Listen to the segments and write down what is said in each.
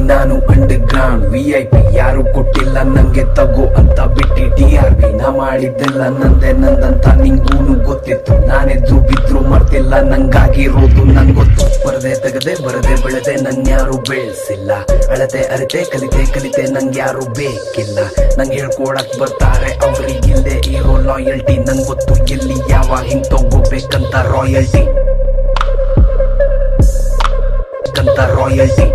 ನಾನು underground V I P ಯಾರು ಕೊಟ್ಟಿಲ್ಲ ನಂಗೆ ತಗೋ ಅಂತ ಬಿಟ್ಟಿ ಟಿ ಆರ್ ಪಿ ನಾ ಮಾಡಿದ್ದೆಲ್ಲ ನಂದೆ ನಂದಂತ ನಿಂಗೂನು ಗೊತ್ತಿತ್ತು ನಾನೆದ್ದು ಬಿದ್ರು ಮರ್ತಿಲ್ಲ ನಂಗಾಗಿರೋದು ನಂಗೊತ್ತು ಬರದೆ ತೆಗದೆ ಬರದೆ ಬೆಳೆದೆ ನನ್ಯಾರು ಬೆಳೆಸಿಲ್ಲ ಅಳತೆ ಅರಿತೆ ಕಲಿತೆ ಕಲಿತೆ ನಂಗ್ಯಾರು ಬೇಕಿಲ್ಲ ನಂಗೆ ಹೇಳ್ಕೊಳಕ್ ಬರ್ತಾರೆ ಅವ್ರಿಗಿಲ್ದೆ ಇರೋ ಲಾಯಲ್ಟಿ ನಂಗೊತ್ತು ಎಲ್ಲಿ ಯಾವಾಗ ಹಿಂಗ್ ತಗೋಬೇಕಂತ ರಾಯಲ್ಟಿ ಕಂತ ರಾಯಲ್ಟಿ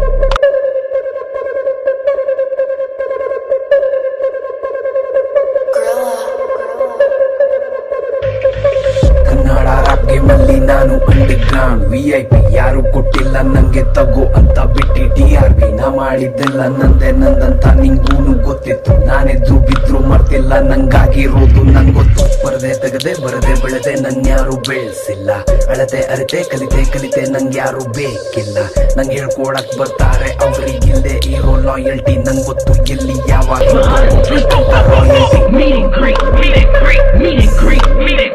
ಕನ್ನಡ ರಾಪ್ ಗೇಮ್ ಅಲ್ಲಿ ನಾನು underground V I P ಯಾರು ಕೊಟ್ಟಿಲ್ಲ ನಂಗೆ ತಗೋ ಅಂತ ಬಿಟ್ಟಿ ಟಿ ಆರ್ ಪಿ ನಾ ಮಾಡಿದ್ದೆಲ್ಲ ನಂದೆ ನಂದಂತ ನಿಂಗೂನು ಗೊತ್ತಿತ್ತು ನಾನೆದ್ದು ಬಿದ್ರು ಮರ್ತಿಲ್ಲ ನಂಗಾಗಿರೋದು ನಂಗೊತ್ತು ಬರದೆ ತೆಗದೆ ಬರದೆ ಬೆಳೆದೆ ನನ್ಯಾರು ಬೆಳೆಸಿಲ್ಲ ಅಳತೆ ಅರಿತೆ ಕಲಿತೆ ಕಲಿತೆ ನಂಗ್ಯಾರು ಬೇಕಿಲ್ಲ ನಂಗೆ ಹೇಳ್ಕೊಳಕ್ ಬರ್ತಾರೆ ಅವ್ರಿಗಿಲ್ದೆ ಇರೋ ಲಾಯಲ್ಟಿ ನಂಗೊತ್ತು ಎಲ್ಲಿ ಯಾವಾಗ royalty Meet and greet, meet and greet, meet and greet, meet and greet.